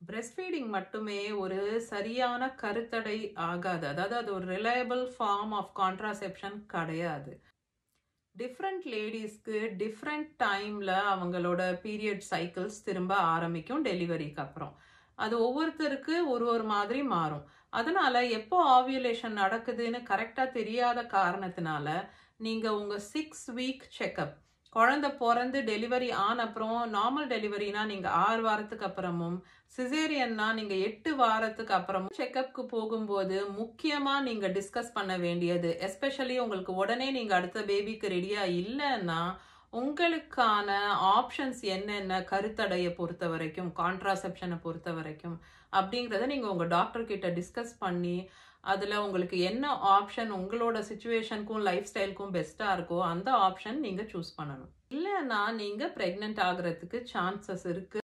breast feeding மட்டுமே ஒரு சரியான கருத்தடை ஆகாது அதாவது அது ஒரு ரிலையபிள் ஃபார்ம் ஆஃப் கான்ட்ராசெப்ஷன் கிடையாது டிஃப்ரெண்ட் லேடிஸ்க்கு டிஃப்ரெண்ட் டைமில் அவங்களோட பீரியட் சைக்கிள்ஸ் திரும்ப ஆரம்பிக்கும் டெலிவரிக்கு அப்புறம் அது ஒவ்வொருத்தருக்கு ஒரு ஒரு மாதிரி மாறும் அதனால எப்போ ஆவியுலேஷன் நடக்குதுன்னு கரெக்டாக தெரியாத காரணத்தினால நீங்கள் உங்கள் சிக்ஸ் வீக் செக்கப் குழந்தை பிறந்து டெலிவரி ஆன அப்புறம் நார்மல் டெலிவரினா நீங்கள் ஆறு வாரத்துக்கு அப்புறமும் சிசேரியன்னா நீங்கள் எட்டு வாரத்துக்கு அப்புறமும் செக்கப்க்கு போகும்போது முக்கியமாக நீங்கள் டிஸ்கஸ் பண்ண வேண்டியது எஸ்பெஷலி உங்களுக்கு உடனே நீங்கள் அடுத்த பேபிக்கு ரெடியாக இல்லைன்னா உங்களுக்கான ஆப்ஷன்ஸ் என்னென்ன கருத்தடையை பொறுத்த வரைக்கும் கான்ட்ராசெப்ஷனை பொறுத்த வரைக்கும் அப்படிங்கிறத நீங்கள் உங்கள் டாக்டர் கிட்ட டிஸ்கஸ் பண்ணி அதில் உங்களுக்கு என்ன ஆப்ஷன் உங்களோட சுச்சுவேஷனுக்கும் லைஃப் ஸ்டைலுக்கும் பெஸ்ட்டாக இருக்கோ அந்த ஆப்ஷன் நீங்கள் சூஸ் பண்ணணும் இல்லைன்னா நீங்கள் ப்ரெக்னென்ட் ஆகிறதுக்கு சான்சஸ் இருக்குது